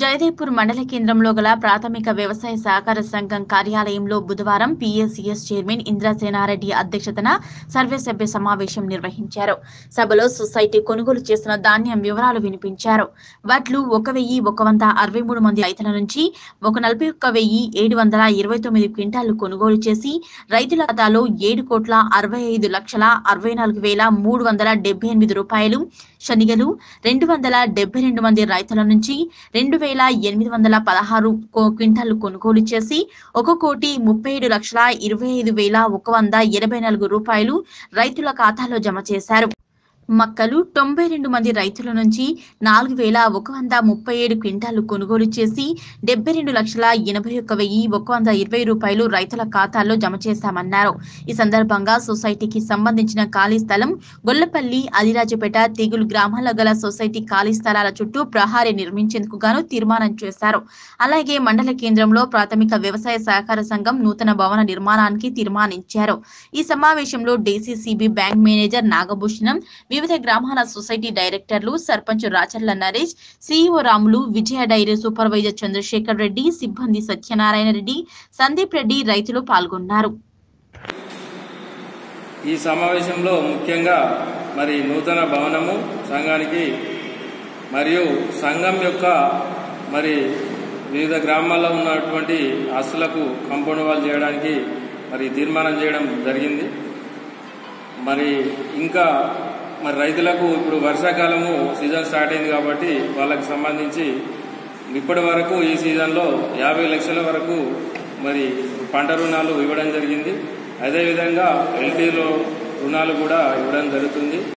జయదేవ్పూర్ మండల కేంద్రంలో గల ప్రాథమిక వ్యవసాయ సహకార సంఘం కార్యాలయంలో బుధవారం పీఎస్సీఎస్ చైర్మన్ ఇంద్రసేనారెడ్డి అధ్యక్షతన సర్వసభ్య సమావేశం నిర్వహించారు సభలో సొసైటీ కొనుగోలు చేసిన ధాన్యం వివరాలు వినిపించారు వడ్లు ఒక వెయ్యి ఒక వంద అరవై మూడు మంది రైతుల నుంచి ఒక నలభై ఒక్క వెయ్యి ఏడు వందల ఇరవై తొమ్మిది క్వింటాలు కొనుగోలు చేసి రైతుల ఖాతాలో ఏడు కోట్ల అరవై ఐదు లక్షల అరవై నాలుగు వేల మూడు వందల డెబ్బై ఎనిమిది రూపాయలు శనిగలు రెండు వందల డెబ్బై రెండు మంది రైతుల నుంచి రెండు వేల ఎనిమిది వందల పదహారు కో- క్వింటాలు కొనుగోలు చేసి ఒక కోటి ముప్పై ఏడు లక్షల ఇరవై ఐదు వేల ఒక వంద ఎనభై నాలుగు రూపాయలు రైతుల ఖాతాలో జమ చేశారు మక్కలు తొంభై రెండు మంది రైతుల నుంచి నాలుగు వేల ఒక వంద ముప్పై ఏడు క్వింటాలు కొనుగోలు చేసి డెబ్బై రెండు లక్షల ఎనభై ఒక్క వెయ్యి ఒక వంద ఇరవై రూపాయలు రైతుల ఖాతాల్లో జమ చేశామన్నారు ఈ సందర్భంగా సొసైటీకి సంబంధించిన ఖాళీ స్థలం గొల్లపల్లి అదిరాజపేట తెగులు గ్రామాల్లో గల సొసైటీ ఖాళీ స్థలాల చుట్టూ ప్రహారీ నిర్మించేందుకు గాను తీర్మానం చేశారు అలాగే మండల కేంద్రంలో ప్రాథమిక వ్యవసాయ సహకార సంఘం నూతన భవన నిర్మాణానికి తీర్మానించారు ఈ సమావేశంలో డీసీసీబీ బ్యాంక్ మేనేజర్ నాగభూషణం వివిధ గ్రామాల సొసైటీ డైరెక్టర్లు sarpanch Racharla Naresh C E O Ramulu Vijaya dairy supervisor Chandrashekar Reddy సిబ్బంది సత్యనారాయణ రెడ్డి సందీప్ రెడ్డి రైతులు పాల్గొన్నారు ఈ సమావేశంలో ముఖ్యంగా మరి నూతన భవనము సంఘానికి మరియు సంఘం యొక్క మరి వివిధ గ్రామాల్లో ఉన్నటువంటి ఆస్తులకు కాంపౌండ్ వాల్ చేయడానికి మరి తీర్మానం చేయడం జరిగింది మరి ఇంకా మరి రైతులకు ఇప్పుడు వర్షాకాలము సీజన్ స్టార్ట్ అయింది కాబట్టి వాళ్ళకి సంబంధించి ఇప్పటి వరకు ఈ సీజన్లో యాభై లక్షల వరకు మరి పంట రుణాలు ఇవ్వడం జరిగింది అదేవిధంగా ఎల్టీలో రుణాలు కూడా ఇవ్వడం జరుగుతుంది